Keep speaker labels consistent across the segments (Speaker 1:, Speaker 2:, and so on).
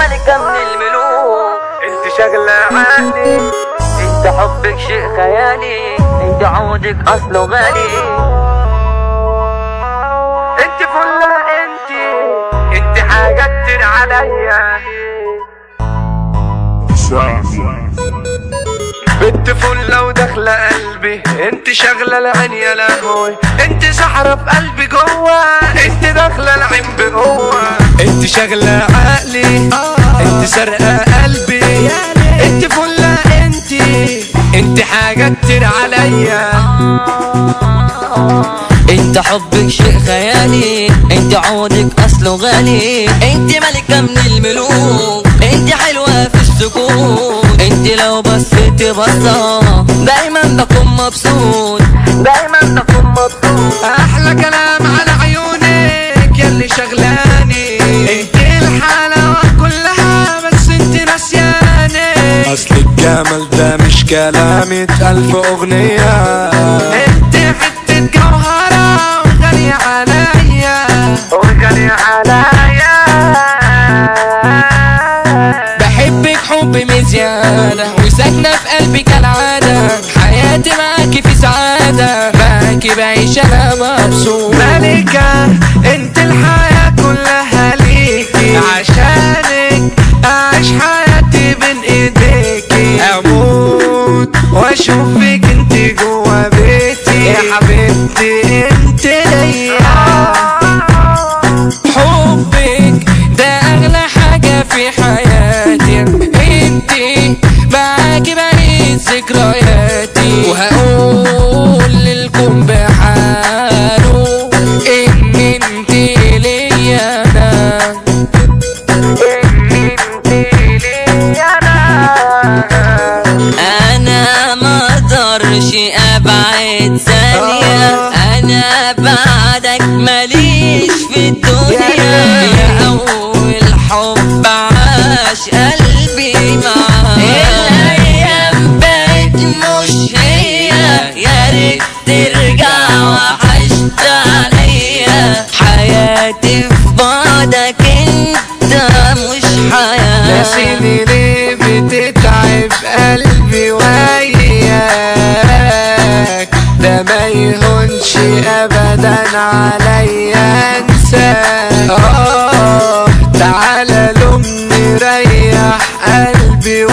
Speaker 1: ملكة من الملوك انت شغلة عالي انت حبك شيء خيالي انت عودك اصله غالي انت فلة انت انت حاجة كتير عليا بنت فلة وداخلة قلبي انت شغلة العين يا لهوي انت سحرة في قلبي جوا انت داخلة العين بقوة انت شغلة عقلي انت سرقة قلبي انت فلة انت انت حاجة كتير عليا
Speaker 2: انت حبك شيء خيالي انت عودك اصله غالي انت ملكة من الملوك انت حلوة في السكوت انت لو بصيت بصة دايما بكون مبسوط
Speaker 1: دايما بكون مبسوط احلى كلام على عيونك يلي شغلاني انت الحلاوة كلها بس انت نسياني
Speaker 3: اصل الجمال ده مش كلام ألف اغنية
Speaker 1: انت حتة جوهرة وغالية عليا وغالية عليا
Speaker 2: بحبك حب من زيادة وساكنة في قلبي كالعادة حياتي معاكي في سعادة معاكي بعيش انا مبسوط
Speaker 1: ملكة انت الحياة كلها ليكي عشانك اعيش حياتي بين ايديكي اموت واشوفك انت جوا بيتي يا حبيبتي انت ليا
Speaker 2: حبك ده اغلى حاجة في حياتي انتي معاكي بعيد ذكرياتي وهقول للكون بحاله ان انتي ليا انا انا ما اقدرش ابعد ثانية انا بعدك ماليش في الدنيا يا اول حب عاش قلبي معاك الايام بقت مش هي يا ريت ترجع وحشت عليا حياتي في بعدك انت مش حياة
Speaker 1: ناسيني ليه بتتعب قلبي وياك ده ما يهونش ابدا عليا انساك آه تعالى لومني ريح قلبي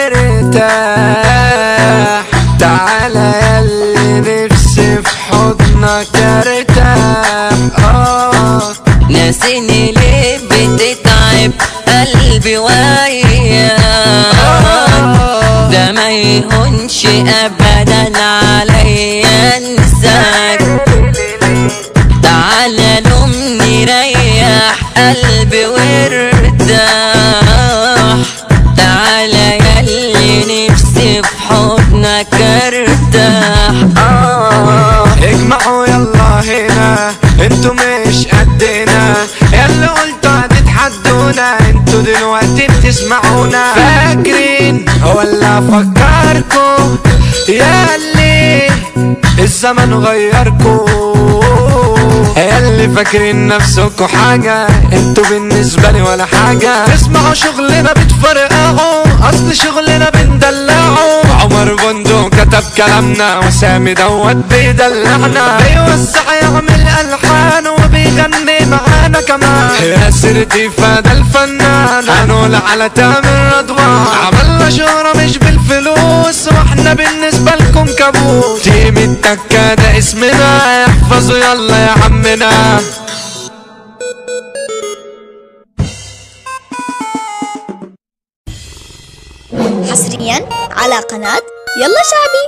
Speaker 1: وارتاح تعالى ياللي نفسي في حضنك ارتاح آه
Speaker 2: ناسيني ليه بتتعب قلبي وياك ده ما يهونش ابدا عليا انساك تعالى لومني ريح قلبي وارتاح تعالى ياللي نفسي في حضنك ارتاح آه
Speaker 1: اجمعوا يلا هنا انتوا مش قدنا يلا قلتوا هتتحدونا انتوا دلوقتي بتسمعونا فاكرين ولا افكركم ياللي الزمن غيركم ياللي فاكرين نفسكوا حاجة انتوا بالنسبة لي ولا حاجة تسمعوا شغلنا بتفرقعوا اصل شغلنا بندلعوا عمر بندق كتب كلامنا وسامي دوت بيدلعنا بيوسع يعمل الحان وبيغني معانا كمان يا سيرتي فاد الفنان هنقول على تامر رضوان عملنا شهرة مش بالفلوس واحنا بالنسبة لكم كابوس تيم التكة ده اسمنا احفظوا يلا يا عمنا
Speaker 4: حصريا على قناة يلا شعبي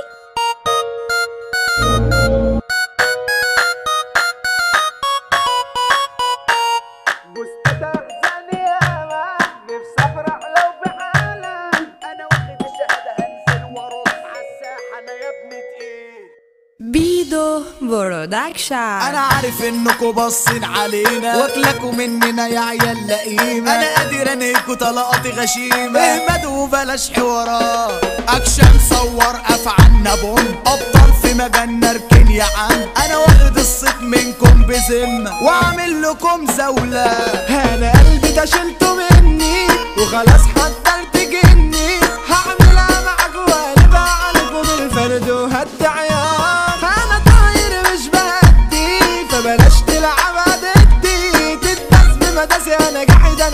Speaker 5: بيدو برودكشن
Speaker 6: انا عارف انكوا باصين علينا واكلكوا مننا يا عيال لئيمة انا قادر انهيكوا طلقاتي غشيمة اهمدوا وبلاش حوارات اكشن صور افعالنا بوم ابطال في مجال نركن يا عم انا واخد الصيت منكم بذمة واعمل لكم زولة انا قلبي ده شلته مني وخلاص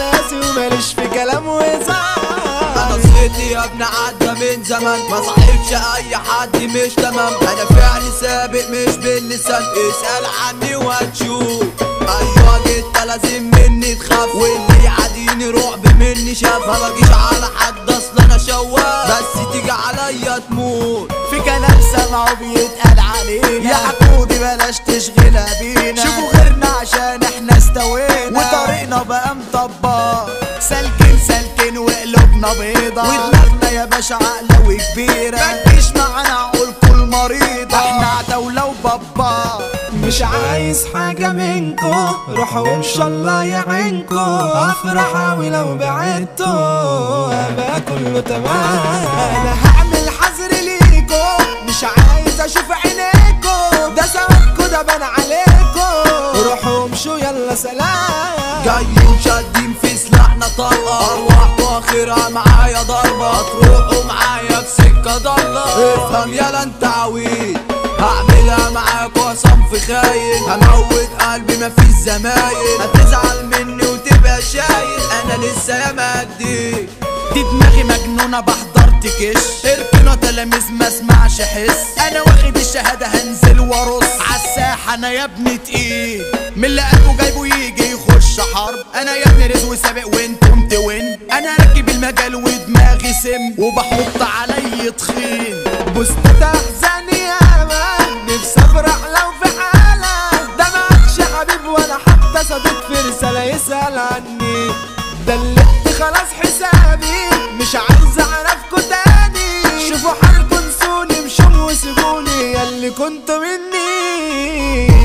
Speaker 6: ناسي وماليش في كلام وزار
Speaker 7: انا صيتي يا ابن عدى من زمان ما صاحبش اي حد مش تمام انا فعلي سابق مش باللسان اسأل عني وهتشوف ايوه انت لازم مني تخاف واللي يعاديني رعب مني شاف ما بجيش على حد اصلا انا شواف بس تيجي عليا تموت
Speaker 6: في كلام سمعه بيتقال علينا يا حقودي بلاش تشغلها بينا شوفوا غيرنا عشان احنا استوينا وطريقنا بقى مطبق سالكين سالكين وقلوبنا بيضة ودماغنا يا باشا عقلة وكبيرة متجيش معانا عقولكوا المريضة احنا عتاولة وبابا مش عايز حاجة منكو روحوا ان شاء الله يعينكو افرح ولو بعدتوا ابقى كله تمام انا هعمل حظر ليكو مش عايز اشوف عينيكو ده سببكو ده بان عليكو روحوا امشوا يلا سلام
Speaker 7: جايين شادين في سلاحنا طلقة أرواح واخرها معايا ضربة هتروحوا معايا في سكة ضلة افهم يالا انت عويل هعملها معاك وصنف خاين هموت قلبي مفيش زمايل هتزعل مني وتبقى شايل انا لسه يا مجدي
Speaker 6: دي دماغي مجنونة بحضر تكش اركنوا تلاميذ ما اسمعش حس انا واخد الشهادة هنزل وارص عالساحة انا يا ابني تقيل من اللي قلبه جايبه يجي يخش حرب انا يا ابني رزق سابق وانتم توين انا راكب المجال ودماغي سم وبحط علي طخين بوستات احزاني ياما نفسي افرح لو في حالة ده معكش حبيب ولا حتى صديق في رسالة يسأل عني دلقت خلاص حسابي مش عايز اعرفكوا تاني شوفوا حالكوا انسوني مشوا وسيبوني ياللي كنتوا مني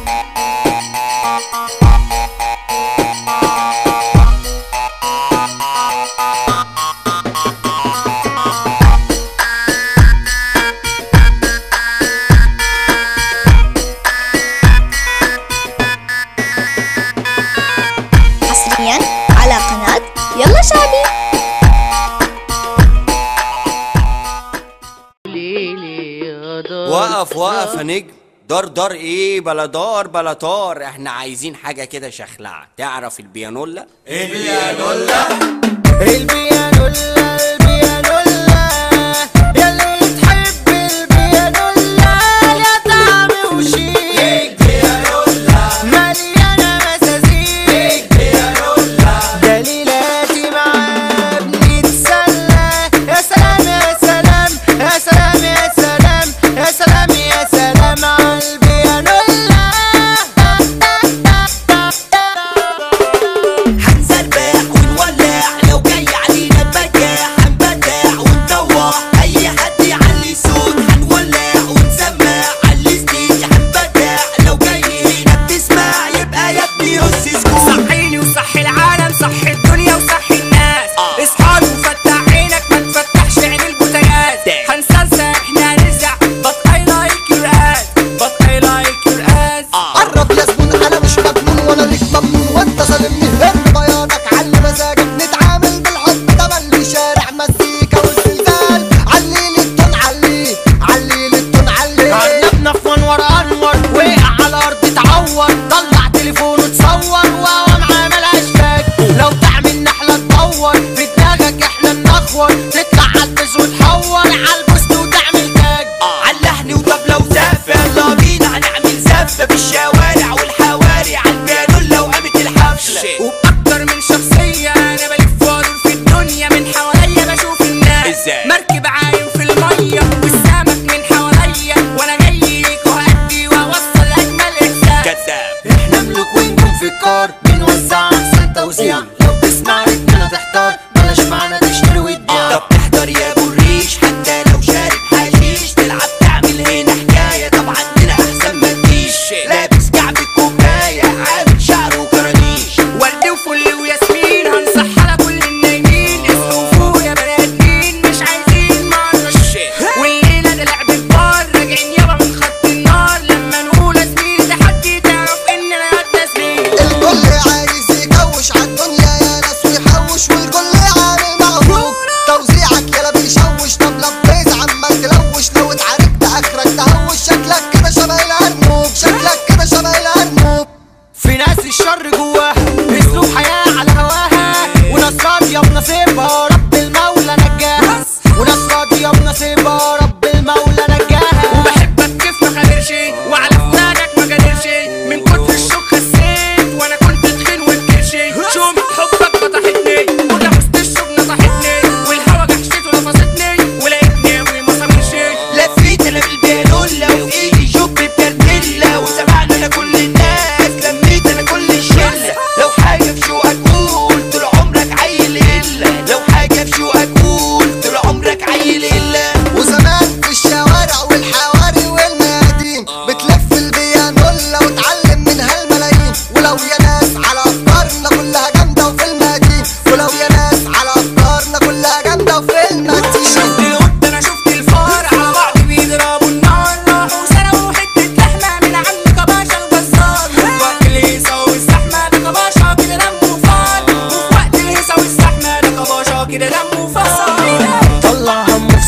Speaker 4: حصريا على قناة يلا شعبي
Speaker 8: وقف وقف يا نجم دار دار ايه بلا دار بلا طار احنا عايزين حاجة كده شخلعة تعرف البيانولا
Speaker 6: البيانولا البيانولا ياللي تحب البيانولا يا طعم وشيك مليانة مسازيك دليلاتي معاه بنتسلى يا سلام يا سلام يا سلام يا سلام يا سلام يا سلام عالبيانولا
Speaker 7: هنسربح ونولع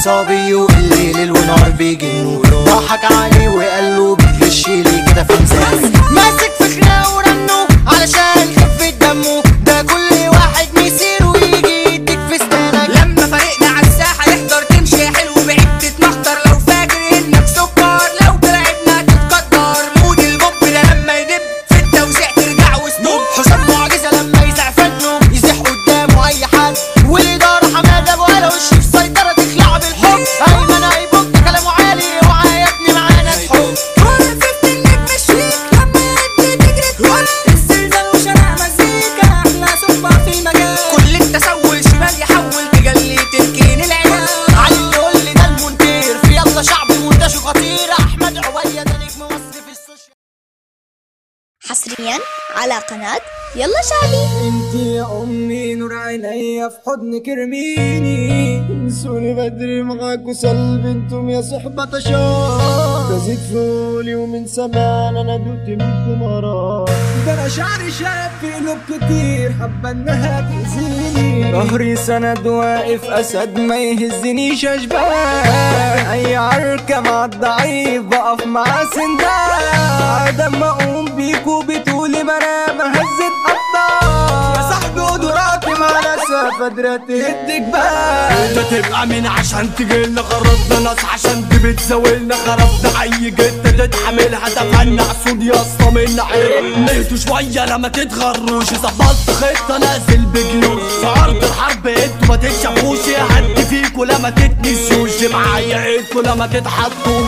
Speaker 6: صبي والليل الونار بيجنوا ضحك عليه وقال له بتغش لي كده في ميزانك ماسك في خناقه ورنه علشان خفة دمه ده كل واحد مسيره ويجي يديك في ستانك
Speaker 9: لما فريقنا على الساحة يحضر تمشي حلو بعيد تتمخطر لو فاكر انك سكر لو تلعبنا تتقدر مود البوب ده لما يدب في التوزيع ترجع وسنوب
Speaker 6: حسام معجزة لما يزع فنه يزيح قدامه أي حد والإدارة حمادة أبو على وش في سيطرة تخلع بالحب أيمن هيبك كلامه عالي اوعى يا ابني معانا تحب
Speaker 9: عرفت انك مشيك لما يدي تجري تقول الزلزال وشارع مزيكا احنا صحبة في المجال كل التسول شمال يحول تجلي تركين العيال
Speaker 6: علي اللي يقول لي ده المونتير في يلا شعب مونتاجه خطير أحمد عوية ده نجم مصر في السوشيال
Speaker 4: حصريا على قناة يلا شعبي
Speaker 7: انت يا امي نور عينيا في حضنك ارميني انسوني بدري معاك وسلب انتم يا صحبة شار بزيد فولي ومن زمان انا دوت منكم مرار ده انا شعري شاب في قلوب كتير حابة انها تأذيني ظهري سند واقف اسد ما يهزنيش اشباه اي عركة مع الضعيف بقف مع سندان لما اقوم بيكو بتقولي منام هزت ابطال يا صاحبي قدراتي مع ناس قادرة تهدك بقى
Speaker 6: انت تبقى مين عشان تجيلنا غرضنا ناس عشان دي بتزاولنا خربنا اي جتة تتحملها تفنع صود يا اسطى من عين نهدوا شوية لما تتغروش ظبطت خطة نازل بجلوس في ارض الحرب انتوا ما تتشافوش هدي فيكوا لما تتنسوش معايا عيدكوا لما تتحطوش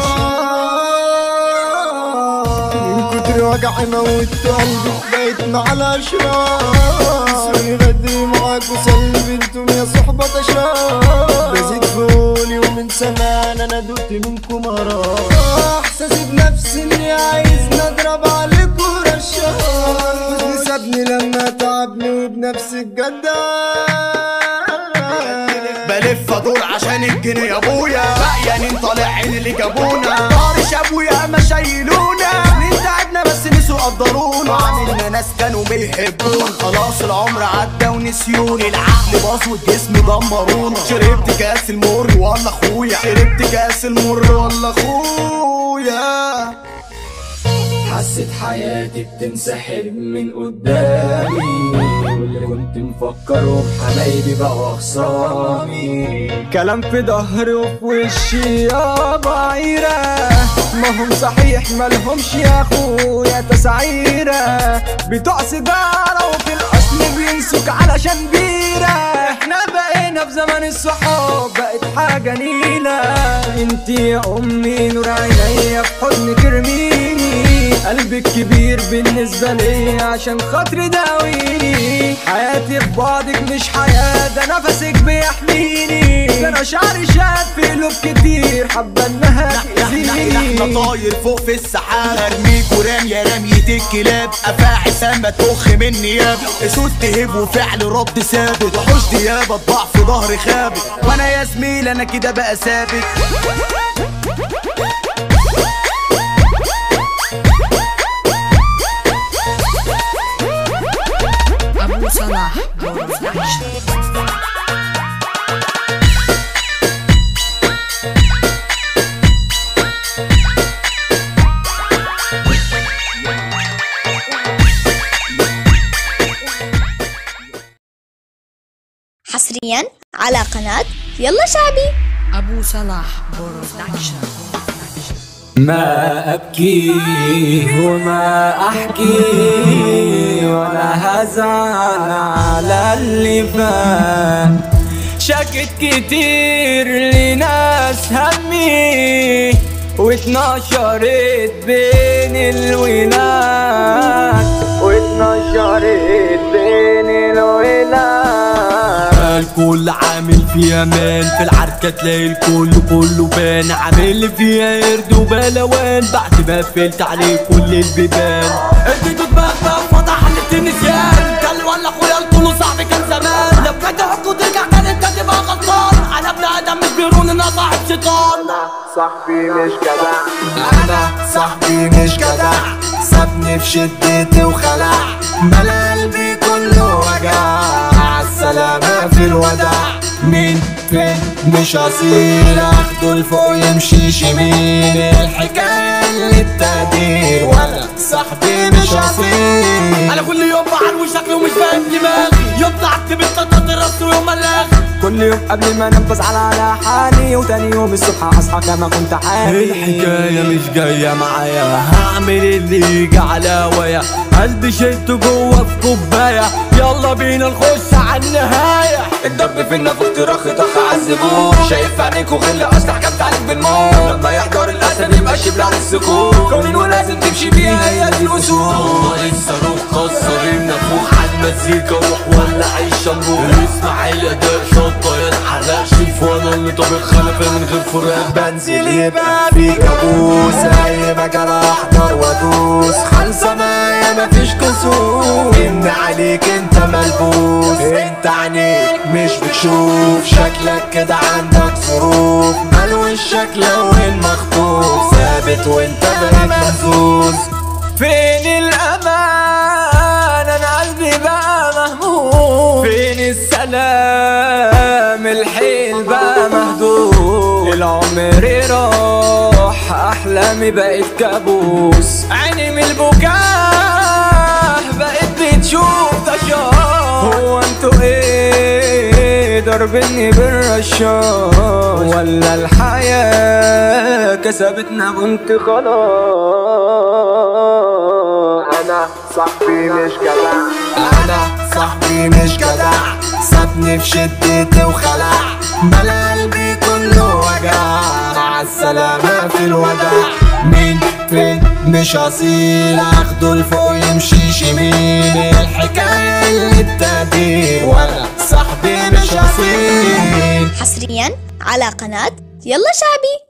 Speaker 7: من كتر وجعي موت قلبي بقيت مع الاشرار سوني بدري معاك وسلب انتم يا صحبة اشرار بزيد فولي ومن زمان انا دوت منكم مرار احساسي بنفسي اني عايز نضرب عليكم رشاش حزني سابني لما تعبني وبنفسي الجدع
Speaker 6: بلف ادور عشان الجنيه يا ابويا بقيانين طالعين اللي جابونا طارش ابويا ما شايلونا سنين تعبنا بس نسوا قدرونا عاملنا ناس كانوا بيحبونا خلاص العمر عدى ونسيوني العقل باظ والجسم دمرونا شربت كاس المر ولا اخويا شربت كاس المر ولا اخويا
Speaker 7: حسيت حياتي بتنسحب من قدامي واللي كنت مفكره بحبايبي بقوا خصامي كلام في ظهري وفي وشي يا بعيرة ما هم صحيح مالهمش يا اخويا تسعيرة بتوع سيجارة وفي الاصل بينسوك علشان بيرة احنا بقينا في زمن الصحاب بقت حاجة نيلة انت يا امي نور عينيا في حضنك ارميني قلبك كبير بالنسبة لي عشان خاطري داويني حياتي في بعدك مش حياة ده نفسك بيحميني ده انا شعري شاد في قلوب كتير حابة انها
Speaker 6: احنا
Speaker 7: تأذيني
Speaker 6: طاير فوق في السحاب ارميك ورام يا رمية الكلاب افاعي سما تخ من نياب اسود تهب وفعل رد ثابت وحوش ديابة اطبع في ظهري خابت وانا يا زميل انا كده بقى ثابت
Speaker 5: أبو صلاح برودكشن
Speaker 4: حصريا على قناة يلا شعبي
Speaker 5: أبو صلاح برودكشن
Speaker 7: ما أبكي وما أحكي ولا هزعل على اللي فات شكت كتير لناس همي واتنشرت بين الولاد واتنشرت بين الولاد
Speaker 6: الكل عامل فيها مان في العركة تلاقي الكل كله بان عامل فيها قرد وبلوان بعد ما قفلت عليه كل البيبان اديته دماغ فتح حلة النسيان كان ولا اخويا الكل صاحبي كان زمان لو كنت حكوا ترجع تاني انت تبقى غلطان انا ابن ادم مش بيرون انا صاحب شيطان
Speaker 7: صاحبي مش جدع
Speaker 6: انا صاحبي مش جدع سابني في شدتي وخلع ملا قلبي كله وجع عالسلامة في الوداع مين فين مش اصيل اخده لفوق يمشي يمين الحكايه اللي التقدير ولا صاحبي مش اصيل
Speaker 7: انا كل يوم بعروي شكلي ومش فاهم دماغي يوم طلعت بالتطط راسي ويوم ملاغي
Speaker 6: كل يوم قبل ما انام بزعل على حالي وتاني يوم الصبح اصحى كما كنت عادي
Speaker 7: الحكاية مش جاية معايا هعمل اللي يجي على هوايا قلبي شلته جوه في كوباية يلا بينا نخش على النهاية
Speaker 6: الضرب في النافوخ ترخ طخ عالزبون شايف عينيك وغل اصل حكمت عليك بالموت لما يحضر الاسد يبقى شبل على السكون قوانين ولازم تمشي بيها هي دي الاصول
Speaker 7: الصاروخ كسر النافوخ على المزيكا روح ولع الشنبوخ الاسماعيلية ده شطة يا الحلاق شوف وانا اللي طابخ خلفة من غير فراق
Speaker 6: بنزل يبقى في كابوس اي مجال احضر وادوس خالصة معايا مفيش كسوف ان عليك انت ملبوس انت عينيك مش بتشوف شكلك كده عندك ظروف مال وشك لو المخطوف ثابت وانت بقيت مهزوز فين الامان انا قلبي بقى مهموم فين السلام الحيل بقى مهدود العمر راح احلامي بقت كابوس عيني من البكاء بقت بتشوف تشاش هو انتوا ايه ضربني بالرشاش ولا الحياة كسبتنا بنت خلاص انا صاحبي مش جدع انا صاحبي مش جدع سابني في شدتي وخلع ملا قلبي كله وجع مع السلامة في الوداع مين فين مش اصيل اخده لفوق يمشي يمين الحكاية اللي التقدير ولا صاحبي مش اصيل
Speaker 4: حصريا على قناة يلا شعبي